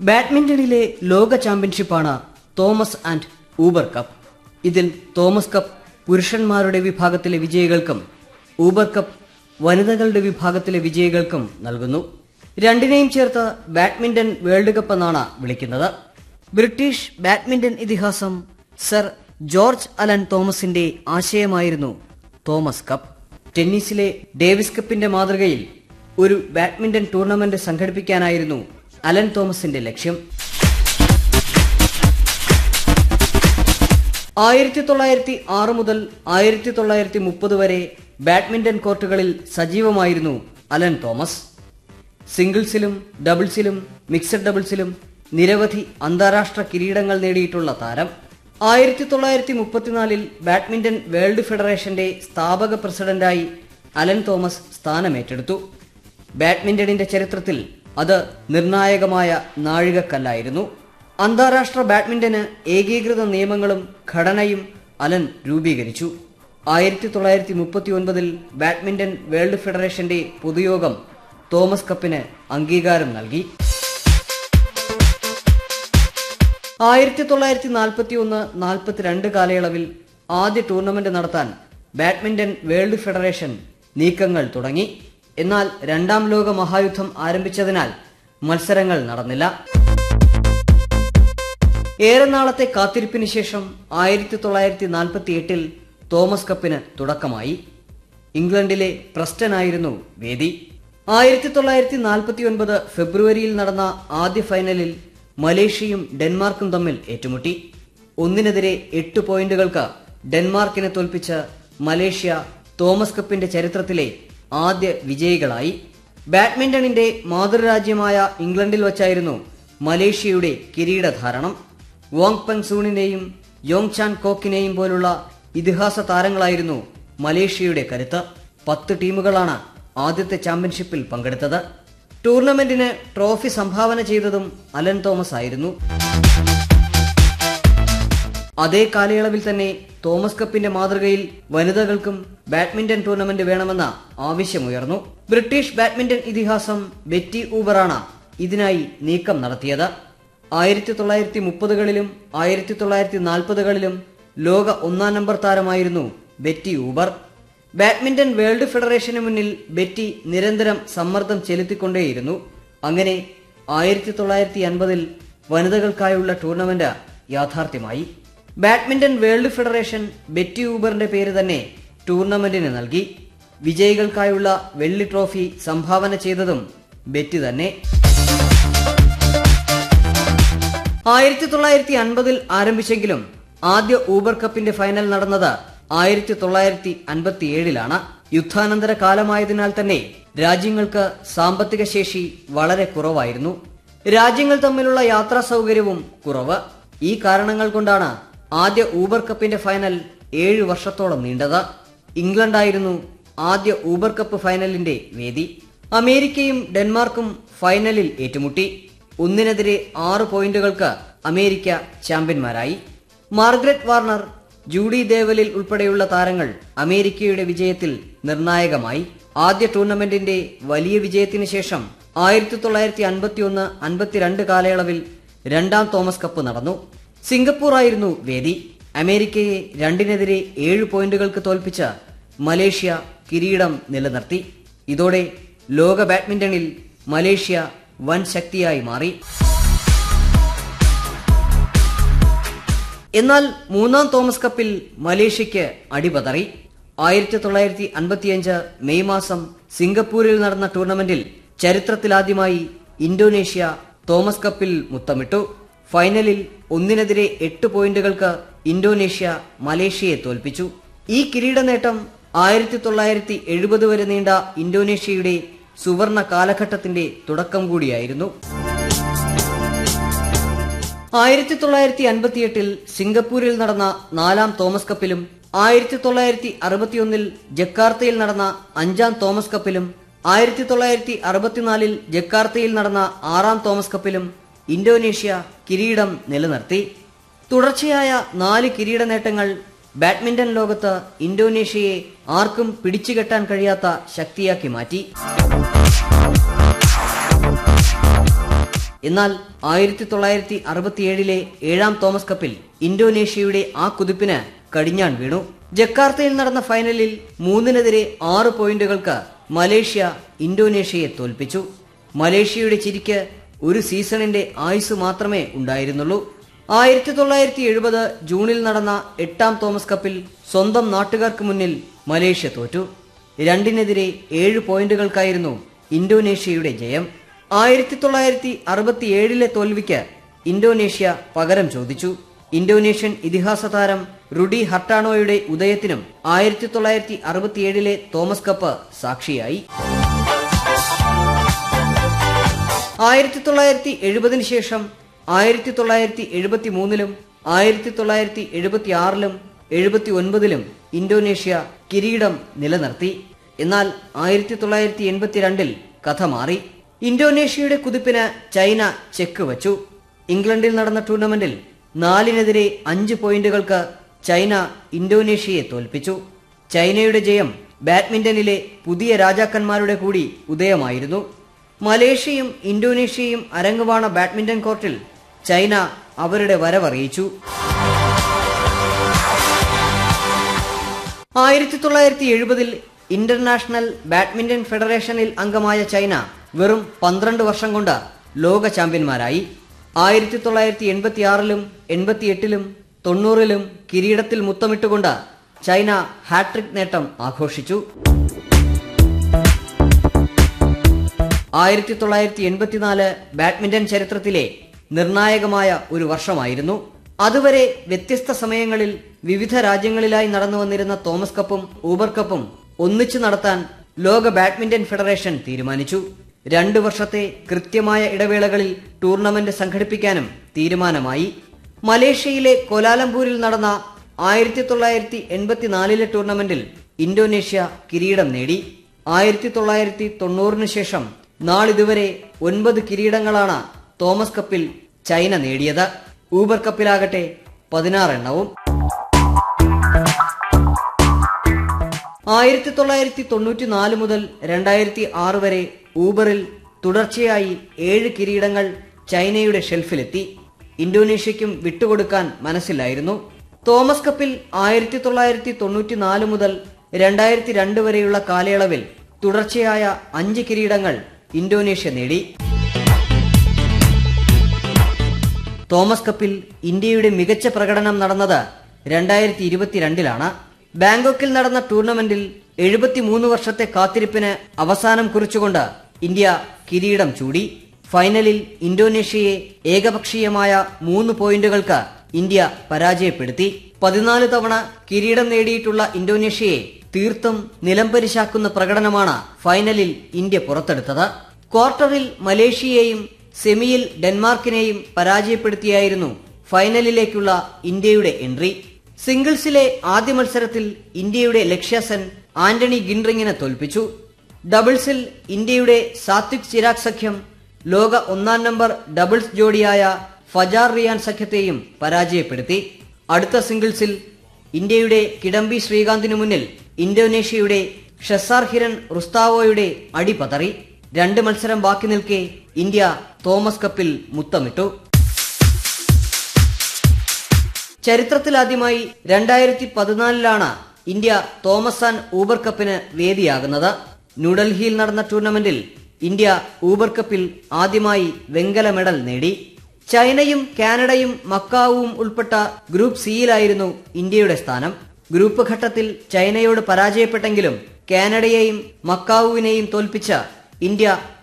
ബാഡ്മിന്റണിലെ ലോക ചാമ്പ്യൻഷിപ്പാണ് Thomas and Uber Cup ഇതിൽ തോമസ് കപ്പ് പുരുഷന്മാരുടെ വിഭാഗത്തിലെ വിജയികൾക്കും ഊബർ കപ്പ് വനിതകളുടെ വിഭാഗത്തിലെ വിജയികൾക്കും നൽകുന്നു രണ്ടിനെയും ചേർത്ത് ബാഡ്മിന്റൺ വേൾഡ് കപ്പ് എന്നാണ് വിളിക്കുന്നത് ബ്രിട്ടീഷ് ബാഡ്മിന്റൺ ഇതിഹാസം സർ ജോർജ് അലൻ തോമസിന്റെ ആശയമായിരുന്നു തോമസ് കപ്പ് ടെന്നീസിലെ ഡേവിസ് കപ്പിന്റെ മാതൃകയിൽ ഒരു ബാഡ്മിന്റൺ ടൂർണമെന്റ് സംഘടിപ്പിക്കാനായിരുന്നു അലൻ തോമസിന്റെ ലക്ഷ്യം ആയിരത്തി തൊള്ളായിരത്തി ആറ് മുതൽ ആയിരത്തി തൊള്ളായിരത്തി മുപ്പത് വരെ ബാഡ്മിന്റൺ കോർട്ടുകളിൽ സജീവമായിരുന്നു അലൻ തോമസ് സിംഗിൾസിലും ഡബിൾസിലും മിക്സഡ് ഡബിൾസിലും നിരവധി അന്താരാഷ്ട്ര കിരീടങ്ങൾ നേടിയിട്ടുള്ള താരം ആയിരത്തി തൊള്ളായിരത്തി മുപ്പത്തിനാലിൽ ബാഡ്മിന്റൺ വേൾഡ് ഫെഡറേഷന്റെ സ്ഥാപക പ്രസിഡന്റായി അലൻ തോമസ് സ്ഥാനമേറ്റെടുത്തു ബാഡ്മിന്റണിന്റെ ചരിത്രത്തിൽ അത് നിർണായകമായ നാഴികക്കല്ലായിരുന്നു അന്താരാഷ്ട്ര ബാഡ്മിന്റന് ഏകീകൃത നിയമങ്ങളും ഘടനയും അലൻ രൂപീകരിച്ചു ആയിരത്തി തൊള്ളായിരത്തി മുപ്പത്തി ഒൻപതിൽ ബാഡ്മിന്റൺ വേൾഡ് ഫെഡറേഷന്റെ പൊതുയോഗം തോമസ് കപ്പിന് അംഗീകാരം നൽകി ആയിരത്തി തൊള്ളായിരത്തി നാൽപ്പത്തി ഒന്ന് നാൽപ്പത്തിരണ്ട് കാലയളവിൽ ആദ്യ ടൂർണമെന്റ് നടത്താൻ ബാഡ്മിന്റൺ വേൾഡ് ഫെഡറേഷൻ നീക്കങ്ങൾ തുടങ്ങി എന്നാൽ രണ്ടാം ലോക മഹായുദ്ധം ആരംഭിച്ചതിനാൽ മത്സരങ്ങൾ നടന്നില്ല ഏറെ നാളത്തെ കാത്തിരിപ്പിന് ശേഷം ആയിരത്തി തൊള്ളായിരത്തി നാൽപ്പത്തി എട്ടിൽ തോമസ് കപ്പിന് തുടക്കമായി ഇംഗ്ലണ്ടിലെ പ്രസ്റ്റനായിരുന്നു വേദി ആയിരത്തി തൊള്ളായിരത്തി നാൽപ്പത്തി ഒൻപത് ഫെബ്രുവരിയിൽ നടന്ന ആദ്യ ഫൈനലിൽ മലേഷ്യയും ഡെൻമാർക്കും തമ്മിൽ ഏറ്റുമുട്ടി ഒന്നിനെതിരെ എട്ട് പോയിന്റുകൾക്ക് ഡെൻമാർക്കിനെ തോൽപ്പിച്ച മലേഷ്യ തോമസ് കപ്പിന്റെ ചരിത്രത്തിലെ ആദ്യ വിജയികളായി ബാഡ്മിന്റണിന്റെ മാതൃരാജ്യമായ ഇംഗ്ലണ്ടിൽ വച്ചായിരുന്നു മലേഷ്യയുടെ കിരീടധാരണം വോങ് പെങ് സൂണിനെയും യോങ് ചാൻ കോക്കിനെയും പോലുള്ള ഇതിഹാസ താരങ്ങളായിരുന്നു മലേഷ്യയുടെ കരുത്ത് പത്ത് ടീമുകളാണ് ആദ്യത്തെ ചാമ്പ്യൻഷിപ്പിൽ പങ്കെടുത്തത് ടൂർണമെന്റിന് ട്രോഫി സംഭാവന ചെയ്തതും അലൻ തോമസ് ആയിരുന്നു അതേ കാലയളവിൽ തന്നെ തോമസ് കപ്പിന്റെ മാതൃകയിൽ വനിതകൾക്കും ബാഡ്മിന്റൺ ടൂർണമെന്റ് വേണമെന്ന ആവശ്യമുയർന്നു ബ്രിട്ടീഷ് ബാഡ്മിന്റൺ ഇതിഹാസം ബെറ്റി ഊബറാണ് ഇതിനായി നീക്കം നടത്തിയത് ആയിരത്തി തൊള്ളായിരത്തി മുപ്പതുകളിലും ആയിരത്തി തൊള്ളായിരത്തി നാൽപ്പതുകളിലും ലോക ഒന്നാം നമ്പർ താരമായിരുന്നു ബെറ്റി ഊബർ ബാഡ്മിന്റൺ വേൾഡ് ഫെഡറേഷന് മുന്നിൽ ബെറ്റി നിരന്തരം സമ്മർദ്ദം ചെലുത്തിക്കൊണ്ടേയിരുന്നു അങ്ങനെ ആയിരത്തി തൊള്ളായിരത്തി അൻപതിൽ വനിതകൾക്കായുള്ള ടൂർണമെന്റ് യാഥാർത്ഥ്യമായി ബാഡ്മിന്റൺ വേൾഡ് ഫെഡറേഷൻ ബെറ്റി ഊബറിന്റെ പേര് തന്നെ ടൂർണമെന്റിന് നൽകി വിജയികൾക്കായുള്ള വെള്ളി ട്രോഫി സംഭാവന ചെയ്തതും ബെറ്റി തന്നെ ആയിരത്തി തൊള്ളായിരത്തി അൻപതിൽ ആരംഭിച്ചെങ്കിലും ആദ്യ ഊബർ കപ്പിന്റെ ഫൈനൽ നടന്നത് ആയിരത്തി തൊള്ളായിരത്തി അൻപത്തിയേഴിലാണ് യുദ്ധാനന്തര കാലമായതിനാൽ തന്നെ രാജ്യങ്ങൾക്ക് സാമ്പത്തിക ശേഷി വളരെ കുറവായിരുന്നു രാജ്യങ്ങൾ തമ്മിലുള്ള യാത്രാ സൗകര്യവും കുറവ് ഈ കാരണങ്ങൾ കൊണ്ടാണ് ആദ്യ ഊബർ കപ്പിന്റെ ഫൈനൽ ഏഴ് വർഷത്തോളം നീണ്ടത് ഇംഗ്ലണ്ടായിരുന്നു ആദ്യ ഊബർ കപ്പ് ഫൈനലിന്റെ വേദി അമേരിക്കയും ഡെൻമാർക്കും ഫൈനലിൽ ഏറ്റുമുട്ടി ഒന്നിനെതിരെ ആറ് പോയിന്റുകൾക്ക് അമേരിക്ക ചാമ്പ്യന്മാരായി മാർഗ്രറ്റ് വാർണർ ജൂഡി ദേവലിൽ ഉൾപ്പെടെയുള്ള താരങ്ങൾ അമേരിക്കയുടെ വിജയത്തിൽ നിർണായകമായി ആദ്യ ടൂർണമെന്റിന്റെ വലിയ വിജയത്തിന് ശേഷം ആയിരത്തി തൊള്ളായിരത്തി അൻപത്തിയൊന്ന് അൻപത്തിരണ്ട് കാലയളവിൽ രണ്ടാം തോമസ് കപ്പ് നടന്നു സിംഗപ്പൂർ ആയിരുന്നു വേദി അമേരിക്കയെ രണ്ടിനെതിരെ ഏഴ് പോയിന്റുകൾക്ക് തോൽപ്പിച്ച മലേഷ്യ കിരീടം നിലനിർത്തി ഇതോടെ ലോക ബാഡ്മിന്റണിൽ മലേഷ്യ വൻ ശക്തിയായി മാറി എന്നാൽ മൂന്നാം തോമസ് കപ്പിൽ മലേഷ്യയ്ക്ക് അടിപതറി ആയിരത്തി തൊള്ളായിരത്തി അൻപത്തിയഞ്ച് മെയ് മാസം സിംഗപ്പൂരിൽ നടന്ന ടൂർണമെന്റിൽ ചരിത്രത്തിലാദ്യമായി ഇന്തോനേഷ്യ തോമസ് കപ്പിൽ മുത്തമിട്ടു ഫൈനലിൽ ഒന്നിനെതിരെ എട്ട് പോയിന്റുകൾക്ക് ഇന്തോനേഷ്യ മലേഷ്യയെ തോൽപ്പിച്ചു ഈ കിരീട നേട്ടം ആയിരത്തി തൊള്ളായിരത്തി എഴുപത് വരെ നീണ്ട ഇന്തോനേഷ്യയുടെ സുവർണ കാലഘട്ടത്തിന്റെ തുടക്കം കൂടിയായിരുന്നു ആയിരത്തി തൊള്ളായിരത്തി അൻപത്തിയെട്ടിൽ സിംഗപ്പൂരിൽ നടന്ന നാലാം തോമസ് കപ്പിലും ആയിരത്തി തൊള്ളായിരത്തി അറുപത്തിയൊന്നിൽ ജക്കാർത്തയിൽ നടന്ന അഞ്ചാം തോമസ് കപ്പിലും ആയിരത്തി തൊള്ളായിരത്തി അറുപത്തിനാലിൽ ജക്കാർത്തയിൽ നടന്ന ആറാം തോമസ് കപ്പിലും ഇന്തോനേഷ്യ കിരീടം നിലനിർത്തി തുടർച്ചയായ നാല് കിരീട നേട്ടങ്ങൾ ബാഡ്മിന്റൺ ലോകത്ത് ഇന്തോനേഷ്യയെ ആർക്കും പിടിച്ചുകെട്ടാൻ കഴിയാത്ത ശക്തിയാക്കി മാറ്റി എന്നാൽ ആയിരത്തി തൊള്ളായിരത്തി അറുപത്തിയേഴിലെ ഏഴാം തോമസ് കപ്പിൽ ഇന്തോനേഷ്യയുടെ ആ കുതിപ്പിന് കടിഞ്ഞാൺ വീണു ജക്കാർത്തയിൽ നടന്ന ഫൈനലിൽ മൂന്നിനെതിരെ ആറ് പോയിന്റുകൾക്ക് മലേഷ്യ ഇന്തോനേഷ്യയെ തോൽപ്പിച്ചു മലേഷ്യയുടെ ചിരിക്ക് ഒരു സീസണിന്റെ ആയുസ് മാത്രമേ ഉണ്ടായിരുന്നുള്ളൂ ആയിരത്തി തൊള്ളായിരത്തി എഴുപത് ജൂണിൽ നടന്ന എട്ടാം തോമസ് കപ്പിൽ സ്വന്തം നാട്ടുകാർക്ക് മുന്നിൽ മലേഷ്യ തോറ്റു രണ്ടിനെതിരെ ഏഴ് പോയിന്റുകൾക്കായിരുന്നു ഇന്തോനേഷ്യയുടെ ജയം ആയിരത്തി തൊള്ളായിരത്തി അറുപത്തിയേഴിലെ തോൽവിക്ക് ഇന്തോനേഷ്യ പകരം ചോദിച്ചു ഇന്തോനേഷ്യൻ ഇതിഹാസ താരം റുഡി ഹർട്ടാണോയുടെ ഉദയത്തിനും ആയിരത്തി തൊള്ളായിരത്തി അറുപത്തിയേഴിലെ തോമസ് കപ്പ് സാക്ഷിയായി ആയിരത്തി തൊള്ളായിരത്തി എഴുപതിന് ശേഷം ആയിരത്തി തൊള്ളായിരത്തി എഴുപത്തി മൂന്നിലും ആയിരത്തി തൊള്ളായിരത്തി എഴുപത്തി ആറിലും എഴുപത്തി ഒൻപതിലും ഇന്തോനേഷ്യ കിരീടം നിലനിർത്തി എന്നാൽ ആയിരത്തി തൊള്ളായിരത്തി എൺപത്തിരണ്ടിൽ കഥ മാറി ഇന്തോനേഷ്യയുടെ കുതിപ്പിന് ചൈന ചെക്ക് വച്ചു ഇംഗ്ലണ്ടിൽ നടന്ന ടൂർണമെന്റിൽ നാലിനെതിരെ അഞ്ച് പോയിന്റുകൾക്ക് ചൈന ഇന്തോനേഷ്യയെ തോൽപ്പിച്ചു ചൈനയുടെ ജയം ബാഡ്മിന്റണിലെ പുതിയ രാജാക്കന്മാരുടെ കൂടി ഉദയമായിരുന്നു മലേഷ്യയും ഇന്തോനേഷ്യയും അരങ്ങുവാണ ബാഡ്മിന്റൺ കോർട്ടിൽ ചൈന അവരുടെ വരവറിയിച്ചു ആയിരത്തി തൊള്ളായിരത്തി എഴുപതിൽ ഇന്റർനാഷണൽ ബാഡ്മിന്റൺ ഫെഡറേഷനിൽ അംഗമായ ചൈന വെറും പന്ത്രണ്ട് വർഷം കൊണ്ട് ലോക ചാമ്പ്യന്മാരായി ആയിരത്തി തൊള്ളായിരത്തി എൺപത്തി ആറിലും എൺപത്തിയെട്ടിലും തൊണ്ണൂറിലും കിരീടത്തിൽ മുത്തമിട്ടുകൊണ്ട് ചൈന ഹാട്രിക് നേട്ടം ആഘോഷിച്ചു ആയിരത്തി തൊള്ളായിരത്തി എൺപത്തിനാല് ബാഡ്മിന്റൺ ചരിത്രത്തിലെ നിർണായകമായ ഒരു വർഷമായിരുന്നു അതുവരെ വ്യത്യസ്ത സമയങ്ങളിൽ വിവിധ രാജ്യങ്ങളിലായി നടന്നു വന്നിരുന്ന തോമസ് കപ്പും ഊബർ കപ്പും ഒന്നിച്ചു നടത്താൻ ലോക ബാഡ്മിന്റൺ ഫെഡറേഷൻ തീരുമാനിച്ചു രണ്ടു വർഷത്തെ കൃത്യമായ ഇടവേളകളിൽ ടൂർണമെന്റ് സംഘടിപ്പിക്കാനും തീരുമാനമായി മലേഷ്യയിലെ കോലാലംപൂരിൽ നടന്ന ആയിരത്തി തൊള്ളായിരത്തി എൺപത്തിനാലിലെ ടൂർണമെന്റിൽ ഇന്തോനേഷ്യ കിരീടം നേടി ആയിരത്തി തൊള്ളായിരത്തി തൊണ്ണൂറിന് ശേഷം നാളിതുവരെ ഒൻപത് കിരീടങ്ങളാണ് തോമസ് കപ്പിൽ ചൈന നേടിയത് ഊബർ കപ്പിലാകട്ടെ പതിനാറെണ്ണവും ആയിരത്തി തൊള്ളായിരത്തി തൊണ്ണൂറ്റി നാല് മുതൽ രണ്ടായിരത്തി ആറ് വരെ ഊബറിൽ തുടർച്ചയായി ഏഴ് കിരീടങ്ങൾ ചൈനയുടെ ഷെൽഫിലെത്തി ഇന്തോനേഷ്യയ്ക്കും വിട്ടുകൊടുക്കാൻ മനസ്സിലായിരുന്നു തോമസ് കപ്പിൽ ആയിരത്തി തൊള്ളായിരത്തി തൊണ്ണൂറ്റി നാല് മുതൽ രണ്ടായിരത്തി രണ്ട് വരെയുള്ള കാലയളവിൽ തുടർച്ചയായ അഞ്ച് കിരീടങ്ങൾ ഇന്തോനേഷ്യ നേടി തോമസ് കപ്പിൽ ഇന്ത്യയുടെ മികച്ച പ്രകടനം നടന്നത് രണ്ടായിരത്തി ഇരുപത്തിരണ്ടിലാണ് ബാങ്കോക്കിൽ നടന്ന ടൂർണമെന്റിൽ എഴുപത്തിമൂന്ന് വർഷത്തെ കാത്തിരിപ്പിന് അവസാനം കുറിച്ചുകൊണ്ട് ഇന്ത്യ കിരീടം ചൂടി ഫൈനലിൽ ഇന്തോനേഷ്യയെ ഏകപക്ഷീയമായ മൂന്ന് പോയിന്റുകൾക്ക് ഇന്ത്യ പരാജയപ്പെടുത്തി പതിനാല് തവണ കിരീടം നേടിയിട്ടുള്ള ഇന്തോനേഷ്യയെ തീർത്തും നിലംപരിശാക്കുന്ന പ്രകടനമാണ് ഫൈനലിൽ ഇന്ത്യ പുറത്തെടുത്തത് ക്വാർട്ടറിൽ മലേഷ്യയെയും സെമിയിൽ ഡെൻമാർക്കിനെയും പരാജയപ്പെടുത്തിയായിരുന്നു ഫൈനലിലേക്കുള്ള ഇന്ത്യയുടെ എൻട്രി സിംഗിൾസിലെ ആദ്യ മത്സരത്തിൽ ഇന്ത്യയുടെ ലക്ഷ്യസെൻ ആന്റണി ഗിൻറിങ്ങിനെ തോൽപ്പിച്ചു ഡബിൾസിൽ ഇന്ത്യയുടെ സാത്വിക് ചിരാഗ് സഖ്യം ലോക ഒന്നാം നമ്പർ ഡബിൾസ് ജോഡിയായ ഫജാർ റിയാൻ സഖ്യത്തെയും പരാജയപ്പെടുത്തി അടുത്ത സിംഗിൾസിൽ ഇന്ത്യയുടെ കിഡംബി ശ്രീകാന്തിനു മുന്നിൽ ഇന്തോനേഷ്യയുടെ ഷസാർ ഹിരൺ റുസ്താവോയുടെ അടിപതറി രണ്ട് മത്സരം ബാക്കി നിൽക്കെ ഇന്ത്യ തോമസ് കപ്പിൽ മുത്തമിട്ടു ചരിത്രത്തിലാദ്യമായി രണ്ടായിരത്തി പതിനാലിലാണ് ഇന്ത്യ തോമസ് ആൻഡ് ഊബർ കപ്പിന് വേദിയാകുന്നത് ന്യൂഡൽഹിയിൽ നടന്ന ടൂർണമെന്റിൽ ഇന്ത്യ ഊബർ കപ്പിൽ ആദ്യമായി വെങ്കല മെഡൽ നേടി ചൈനയും കാനഡയും മക്കാവുവും ഉൾപ്പെട്ട ഗ്രൂപ്പ് സിയിലായിരുന്നു ഇന്ത്യയുടെ സ്ഥാനം ഗ്രൂപ്പ് ഘട്ടത്തിൽ ചൈനയോട് പരാജയപ്പെട്ടെങ്കിലും കാനഡയെയും മക്കാവുവിനെയും തോൽപ്പിച്ച ഇന്ത്യ